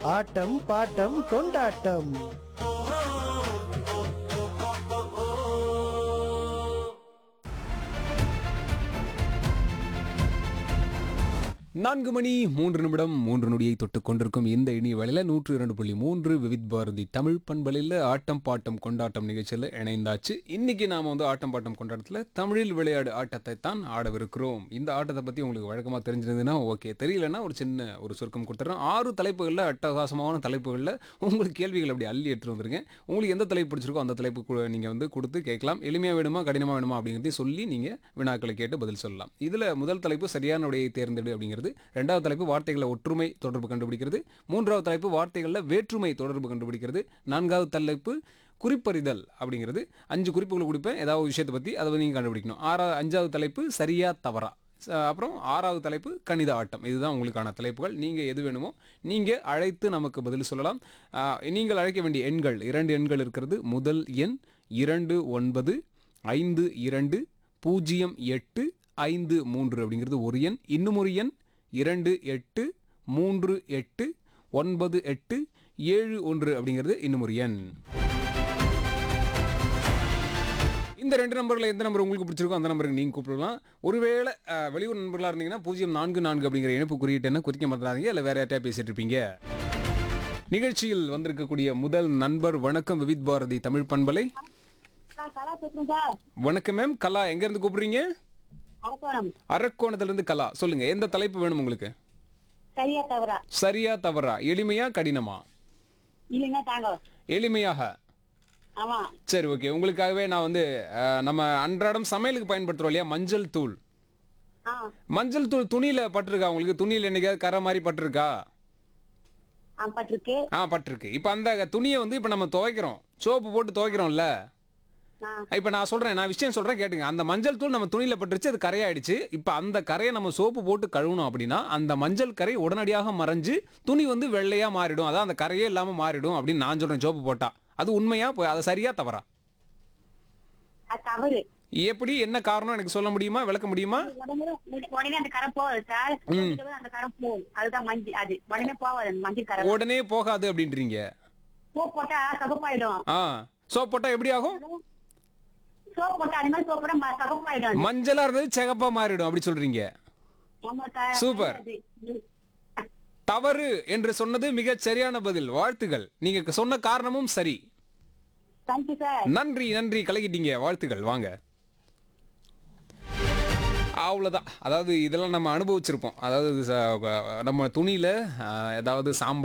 ஆட்டம் bottom கொண்டாட்டம் நான்கு மணி மூன்று நிமிடம் மூன்று நொடியை தொட்டு கொண்டிருக்கும் இந்த இனிய வேளையில நூற்று இரண்டு புள்ளி மூன்று விவித் பாரதி தமிழ் பண்பலையில் ஆட்டம் பாட்டம் கொண்டாட்டம் நிகழ்ச்சியில் இணைந்தாச்சு இன்னைக்கு நாம வந்து ஆட்டம் பாட்டம் கொண்டாட்டத்தில் தமிழில் விளையாடு ஆட்டத்தை தான் ஆடவிருக்கிறோம் இந்த ஆட்டத்தை பத்தி உங்களுக்கு வழக்கமாக தெரிஞ்சிருந்ததுன்னா ஓகே தெரியலன்னா ஒரு சின்ன ஒரு சுருக்கம் கொடுத்துறோம் ஆறு தலைப்புகளில் அட்டகாசமான தலைப்புகளில் உங்களுக்கு கேள்விகள் அப்படி அள்ளி எடுத்துட்டு வந்துருங்க உங்களுக்கு எந்த தலைப்பு பிடிச்சிருக்கோ அந்த தலைப்பு கு- நீங்க வந்து கொடுத்து கேட்கலாம் எளிமையா வேணுமா கடினமா வேணுமா அப்படிங்கிறதையும் சொல்லி நீங்க வினாக்களை கேட்டு பதில் சொல்லலாம் இதுல முதல் தலைப்பு சரியான விடையை தேர்ந்தெடு அப்படிங்கிறது ரெண்டாவது தலைப்பு வார்த்தைகளில் ஒற்றுமை தொடர்பு கண்டுபிடிக்கிறது மூன்றாவது தலைப்பு வார்த்தைகளில் வேற்றுமை தொடர்பு கண்டுபிடிக்கிறது நான்காவது தலைப்பு குறிப்பறிதல் அப்படிங்கிறது அஞ்சு குறிப்புகளை கொடுப்பேன் ஏதாவது ஒரு விஷயத்தை பற்றி அதை நீங்கள் கண்டுபிடிக்கணும் ஆறாவது அஞ்சாவது தலைப்பு சரியா தவறா ச- அப்புறம் ஆறாவது தலைப்பு கணித ஆட்டம் இதுதான் உங்களுக்கான தலைப்புகள் நீங்கள் எது வேணுமோ நீங்கள் அழைத்து நமக்கு பதில் சொல்லலாம் ஆ, நீங்கள் அழைக்க வேண்டிய எண்கள் இரண்டு எண்கள் இருக்கிறது முதல் எண் இரண்டு ஒன்பது ஐந்து இரண்டு பூஜ்ஜியம் எட்டு ஐந்து மூன்று அப்படிங்கிறது ஒரு எண் இன்னும் ஒரு எண் இரண்டு எட்டு மூன்று எட்டு ஒன்பது எட்டு ஏழு ஒன்று அப்படிங்கிறது இன்னும் ஒரு எண் இந்த ரெண்டு நம்பர்ல எந்த நம்பர் உங்களுக்கு பிடிச்சிருக்கோ அந்த நம்பருக்கு நீங்கள் கூப்பிடலாம் ஒருவேளை அஹ், வெளியூர் நண்பர்களாக இருந்தீங்கன்னா பூஜ்ஜியம் நான்கு நான்கு அப்படிங்கிற இணைப்பு குறியீட்டு என்ன குறிக்க மாட்டாதீங்க இல்லை வேற யார்ட்டையா பேசிட்டு இருப்பீங்க நிகழ்ச்சியில் வந்திருக்கக்கூடிய முதல் நண்பர் வணக்கம் விவித் பாரதி தமிழ் பண்பலை சார் கலா பேசுறேன் சார் வணக்கம் மேம் கலா எங்க இருந்து கூப்பிடுறீங்க அரக்கோணம் அரக்கோணத்துல இருந்து கலா சொல்லுங்க எந்த தலைப்பு வேணும் உங்களுக்கு சரியா தவறா சரியா தவறா எளிமையா கடினமா இல்லைங்க தாங்க எளிமையாக ஆமா சரி ஓகே உங்களுக்காகவே நான் வந்து அஹ், நம்ம அன்றாடம் சமையலுக்கு பயன்படுத்துறோம் இல்லையா மஞ்சள் தூள் ஆ மஞ்சள் தூள் துணியில பட்டிருக்கா உங்களுக்கு துணியில என்னைக்காவது கரை மாதிரி பட்டிருக்கா ஆ பட்டிருக்கு ஆ பட்டிருக்கு இப்போ அந்த துணியை வந்து இப்போ நம்ம துவைக்கிறோம் சோப்பு போட்டு துவைக்கிறோம்ல ஆ இப்போ நான் சொல்றேன் நான் விஷயம் சொல்றேன் கேட்டுங்க அந்த மஞ்சள் தூள் நம்ம துணியில பட்டுருச்சு அது கரையாயிடுச்சு இப்போ அந்த கரையை நம்ம சோப்பு போட்டு கழுவணும் அப்படின்னா அந்த மஞ்சள் கரை உடனடியாக மறைஞ்சு துணி வந்து வெள்ளையா மாறிடும் அதான் அந்த கரையே இல்லாம மாறிடும் அப்படின்னு நான் சொல்றேன் சோப்பு போட்டா அது உண்மையா போய் அது சரியா தவறா அது தவறு எப்படி என்ன காரணம் எனக்கு சொல்ல முடியுமா விளக்க முடியுமா உடனே உடனே அந்த கரை போகுது சார் அந்த கரை போகும் அதுதான் மஞ்சள் அது உடனே போகாது அந்த மஞ்சள் கரை உடனே போகாது அப்படின்றீங்க சோப் போட்டா சகப்பாயிடும் ஆ சோப் போட்டா எப்படி ஆகும் சோப் போட்டா அது மாதிரி சோப் போட்டா ம- சகப்பாயிடும் மஞ்சளா இருந்தது சிகப்பா மாறிடும் அப்படி சொல்றீங்க ஆமா சார் சூப்பர். அது. தவறு என்று சொன்னது மிகச் சரியான பதில் வாழ்த்துகள் நீங்க சொன்ன காரணமும் சரி தேங்க்யூ சார் நன்றி நன்றி கலக்கிட்டீங்க வாழ்த்துக்கள் வாங்க அவ்வளோதான் அதாவது இதெல்லாம் நம்ம அனுபவிச்சிருப்போம் அதாவது ச- நம்ம துணியில் ஏதாவது சாம்பார்